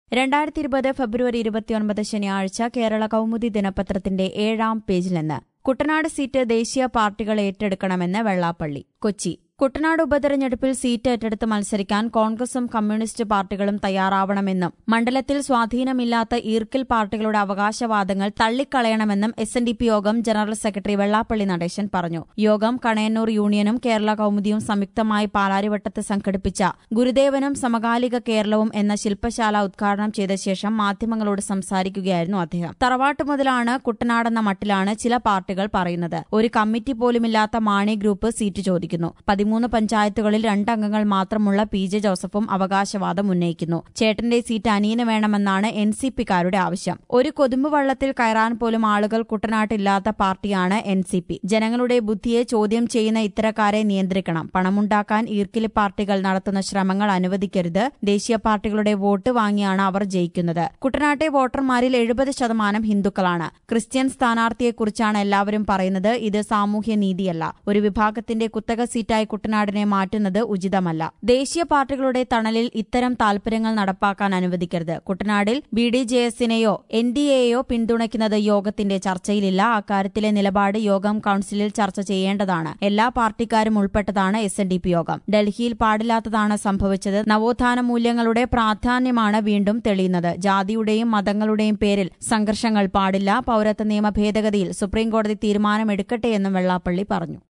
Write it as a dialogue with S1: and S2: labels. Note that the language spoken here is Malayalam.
S1: രണ്ടായിരത്തി ഇരുപത് ഫെബ്രുവരി ഇരുപത്തിയൊൻപത് ശനിയാഴ്ച കേരള കൗമുദി ദിനപത്രത്തിന്റെ ഏഴാം പേജിൽ നിന്ന് കുട്ടനാട് സീറ്റ് ദേശീയ പാർട്ടികൾ ഏറ്റെടുക്കണമെന്ന് വെള്ളാപ്പള്ളി കൊച്ചി കുട്ടനാട് ഉപതെരഞ്ഞെടുപ്പിൽ സീറ്റ് ഏറ്റെടുത്ത് മത്സരിക്കാൻ കോൺഗ്രസും കമ്മ്യൂണിസ്റ്റ് പാർട്ടികളും തയ്യാറാവണമെന്നും മണ്ഡലത്തിൽ സ്വാധീനമില്ലാത്ത ഈർക്കിൽ പാർട്ടികളുടെ അവകാശവാദങ്ങൾ തള്ളിക്കളയണമെന്നും എസ് എൻ ഡി പി യോഗം ജനറൽ സെക്രട്ടറി വെള്ളാപ്പള്ളി നടേശൻ പറഞ്ഞു യോഗം കണയന്നൂർ യൂണിയനും കേരള കൌമുദിയും സംയുക്തമായി പാലാരിവട്ടത്ത് സംഘടിപ്പിച്ച ഗുരുദേവനും സമകാലിക കേരളവും എന്ന ശില്പശാല ഉദ്ഘാടനം ചെയ്ത ശേഷം മാധ്യമങ്ങളോട് സംസാരിക്കുകയായിരുന്നു അദ്ദേഹം തറവാട്ട് മുതലാണ് കുട്ടനാടെന്ന മട്ടിലാണ് ചില പാർട്ടികൾ പറയുന്നത് ഒരു കമ്മിറ്റി പോലുമില്ലാത്ത മാണി ഗ്രൂപ്പ് സീറ്റ് ചോദിക്കുന്നു പതിമൂന്ന് പഞ്ചായത്തുകളിൽ രണ്ടംഗങ്ങൾ മാത്രമുള്ള പി ജെ ജോസഫും അവകാശവാദം ഉന്നയിക്കുന്നു ചേട്ടന്റെ സീറ്റ് അനിയന് വേണമെന്നാണ് എൻ സി പിക്കാരുടെ ആവശ്യം ഒരു കൊതുമ്പ് വള്ളത്തിൽ കയറാൻ പോലും ആളുകൾ കുട്ടനാട്ടില്ലാത്ത പാർട്ടിയാണ് എൻ സി പി ജനങ്ങളുടെ ബുദ്ധിയെ ചോദ്യം ചെയ്യുന്ന ഇത്തരക്കാരെ നിയന്ത്രിക്കണം പണമുണ്ടാക്കാൻ ഈർക്കിലി പാർട്ടികൾ നടത്തുന്ന ശ്രമങ്ങൾ അനുവദിക്കരുത് ദേശീയ പാർട്ടികളുടെ വോട്ട് വാങ്ങിയാണ് അവർ ജയിക്കുന്നത് കുട്ടനാട്ടെ വോട്ടർമാരിൽ എഴുപത് ശതമാനം ഹിന്ദുക്കളാണ് ക്രിസ്ത്യൻ സ്ഥാനാർത്ഥിയെക്കുറിച്ചാണ് എല്ലാവരും പറയുന്നത് ഇത് സാമൂഹ്യ നീതിയല്ല ഒരു വിഭാഗത്തിന്റെ കുത്തക സീറ്റായി കുട്ടനാടിനെ മാറ്റുന്നത് ഉചിതമല്ല ദേശീയ പാർട്ടികളുടെ തണലിൽ ഇത്തരം താൽപര്യങ്ങൾ നടപ്പാക്കാൻ അനുവദിക്കരുത് കുട്ടനാടിൽ ബി ഡി ജെ എസിനെയോ എൻ ഡി എയോ പിന്തുണയ്ക്കുന്നത് യോഗത്തിന്റെ ചർച്ചയിലില്ല അക്കാര്യത്തിലെ നിലപാട് യോഗം കൌൺസിലിൽ ചർച്ച ചെയ്യേണ്ടതാണ് എല്ലാ പാർട്ടിക്കാരും ഉൾപ്പെട്ടതാണ് എസ് എൻ ഡി പി യോഗം ഡൽഹിയിൽ പാടില്ലാത്തതാണ് സംഭവിച്ചത് നവോത്ഥാന മൂല്യങ്ങളുടെ പ്രാധാന്യമാണ് വീണ്ടും തെളിയുന്നത് ജാതിയുടെയും മതങ്ങളുടെയും പേരിൽ സംഘർഷങ്ങൾ പാടില്ല പൌരത്വ നിയമ ഭേദഗതിയിൽ സുപ്രീംകോടതി തീരുമാനമെടുക്കട്ടെയെന്നും വെള്ളാപ്പള്ളി പറഞ്ഞു